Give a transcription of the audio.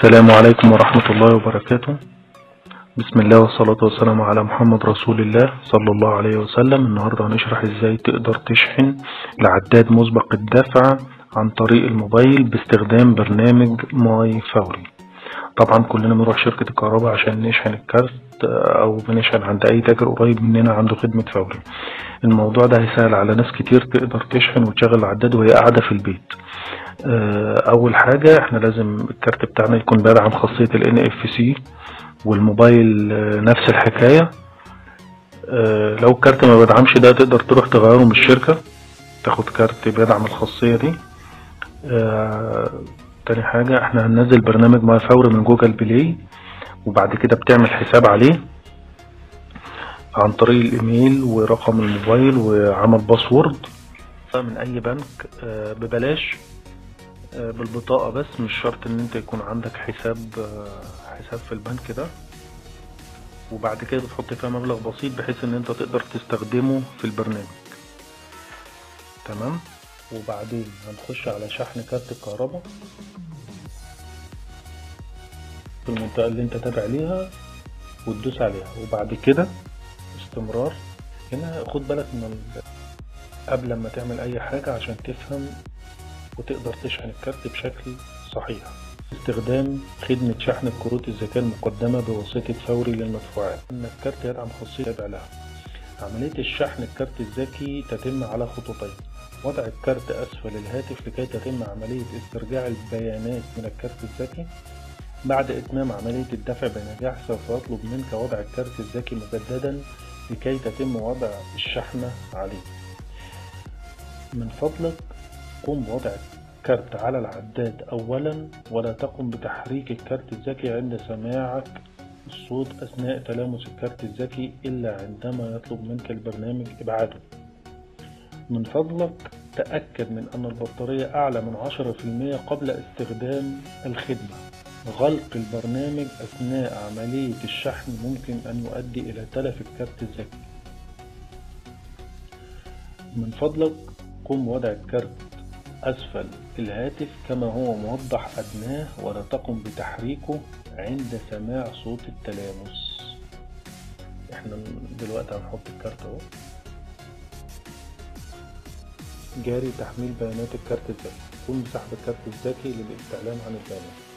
السلام عليكم ورحمة الله وبركاته بسم الله والصلاة والسلام على محمد رسول الله صلى الله عليه وسلم النهاردة هنشرح ازاي تقدر تشحن العداد مسبق الدفع عن طريق الموبايل باستخدام برنامج ماي فوري طبعا كلنا بنروح شركة الكهرباء عشان نشحن الكارت او بنشحن عند اي تاجر قريب مننا عنده خدمة فوري الموضوع ده هيسهل على ناس كتير تقدر تشحن وتشغل العداد وهي قاعدة في البيت اول حاجة احنا لازم الكارت بتاعنا يكون بيدعم خاصية ال NFC والموبايل نفس الحكاية لو الكارت ما بيدعمش ده تقدر تروح تغيره من الشركة تاخد كارت بيدعم الخاصية دي تاني حاجة احنا هننزل برنامج ماي فوري من جوجل بلاي وبعد كده بتعمل حساب عليه عن طريق الايميل ورقم الموبايل وعمل باسورد من اي بنك ببلاش بالبطاقة بس مش شرط ان انت يكون عندك حساب حساب في البنك ده وبعد كده بتحط فيها مبلغ بسيط بحيث ان انت تقدر تستخدمه في البرنامج تمام وبعدين هنخش على شحن كارت الكهرباء في المنطقة اللي انت تابع ليها وتدوس عليها وبعد كده استمرار هنا خد بالك من قبل ما تعمل اي حاجة عشان تفهم وتقدر تشحن الكارت بشكل صحيح استخدام خدمة شحن الكروت الذكية المقدمة بواسطة فوري للمدفوعات ان الكارت يدعم خاصية تابع لها عملية الشحن الكارت الذكي تتم على خطوتين وضع الكارت أسفل الهاتف لكي تتم عملية استرجاع البيانات من الكارت الذكي بعد إتمام عملية الدفع بنجاح سوف يطلب منك وضع الكارت الذكي مجددا لكي تتم وضع الشحنة عليه من فضلك قم بوضع الكارت على العداد أولا ولا تقم بتحريك الكارت الذكي عند سماعك الصوت أثناء تلامس الكارت الذكي إلا عندما يطلب منك البرنامج إبعاده من فضلك تأكد من أن البطارية أعلى من 10% قبل استخدام الخدمة غلق البرنامج أثناء عملية الشحن ممكن أن يؤدي إلى تلف الكارت الذكي من فضلك قم بوضع الكارت أسفل الهاتف كما هو موضح أدناه ولا تقم بتحريكه عند سماع صوت التلامس احنا دلوقتي هنحط الكارت اهو جاري تحميل بيانات الكارت الذكي قم بسحب الكارت الذكي للاستعلام عن البيانات